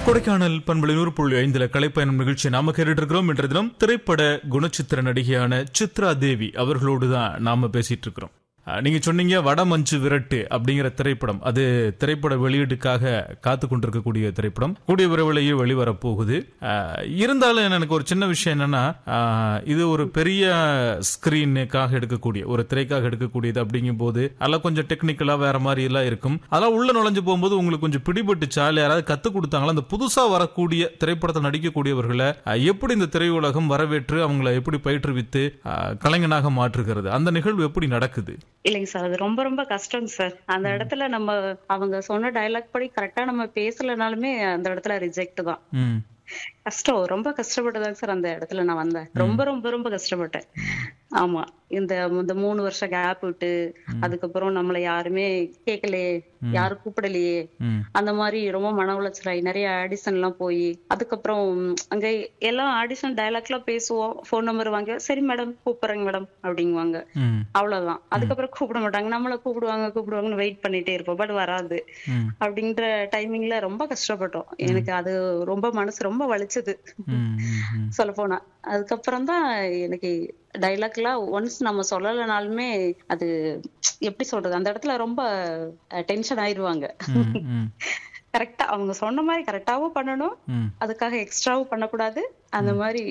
கொடைக்கானல் பண்பலை நூறு புள்ளி ஐந்துல கலைப்பயணம் நிகழ்ச்சி நாம கேட்டுட்டு இருக்கிறோம் என்ற தினம் திரைப்பட குணச்சித்திர நடிகையான சித்ரா தேவி அவர்களோடு தான் நாம பேசிட்டு இருக்கிறோம் அஹ், நீங்க சொன்னீங்க வடமஞ்சு விரட்டு அப்படிங்கிற திரைப்படம் அது திரைப்பட வெளியீட்டுக்காக காத்து கொண்டிருக்கக்கூடிய திரைப்படம் கூடிய விரைவிலேயே வெளிவரப் போகுது அஹ், இருந்தாலும் எனக்கு ஒரு சின்ன விஷயம் என்னன்னா அஹ், இது ஒரு பெரிய ஸ்கிரீனுக்காக எடுக்கக்கூடிய ஒரு திரைக்காக எடுக்கக்கூடியது அப்படிங்கும் போது அதெல்லாம் கொஞ்சம் டெக்னிக்கலா வேற மாதிரி எல்லாம் இருக்கும் அதெல்லாம் உள்ள நுழைஞ்சு போகும்போது உங்களுக்கு கொஞ்சம் பிடிபட்டுச்சா இல்ல யாராவது கத்து கொடுத்தாங்களா அந்த புதுசா வரக்கூடிய திரைப்படத்தில் நடிக்கக்கூடியவர்களை அஹ், எப்படி இந்த திரையுலகம் வரவேற்று அவங்கள எப்படி பயிற்றுவித்து அஹ், கலைஞனாக மாற்றுகிறது அந்த நிகழ்வு எப்படி நடக்குது இல்லைங்க சார் அது ரொம்ப ரொம்ப கஷ்டங்க சார் அந்த இடத்துல நம்ம அவங்க சொன்ன டயலாக் படி கரெக்டா நம்ம பேசலனாலுமே அந்த இடத்துல ரிஜெக்ட் தான் ம் கஷ்டம் ரொம்ப கஷ்டப்பட்டுதாங்க சார் அந்த இடத்துல நான் வந்தேன் ரொம்ப ரொம்ப ரொம்ப கஷ்டப்பட்டேன் ஆமா இந்த இந்த மூணு வருஷம் கேப் விட்டு அதுக்கப்புறம் நம்மள யாருமே கேட்கலையே யாரும் கூப்பிடலையே ம் அந்த மாதிரி ரொம்ப மன உளைச்சலாகி நிறைய ஆடிஷன் எல்லாம் போய் அதுக்கப்புறம் உம், அங்க எல்லாம் ஆடிஷன் டயலாக் எல்லாம் பேசுவோம் ஃபோன் நம்பர் வாங்க சரி மேடம் கூப்பிடுறேங்க மேடம் அப்படிங்குவாங்க ம் அவ்வளவுதான் அதுக்கப்புறம் கூப்பிட மாட்டாங்க நம்மள கூப்பிடுவாங்க கூப்பிடுவாங்கன்னு வெயிட் பண்ணிட்டே இருப்போம் பட் வராது ம் அப்படின்ற டைமிங்ல ரொம்ப கஷ்டப்பட்டோம் எனக்கு அது ரொம்ப மனசு ரொம்ப வலிச்சது ம் ம் சொல்ல போனா அதுக்கப்புறம் தான் எனக்கு டைலாக் எல்லாம் ஒன்ஸ் நம்ம சொல்லலைனாலுமே அது எப்படி சொல்றது அந்த இடத்துல ரொம்ப டென்ஷன் ஆயிருவாங்க ம் ம் கரெக்டா அவங்க சொன்ன மாதிரி கரெக்டாவும் பண்ணணும் ம் அதுக்காக எக்ஸ்ட்ராவும் பண்ணக்கூடாது அந்த மாதிரி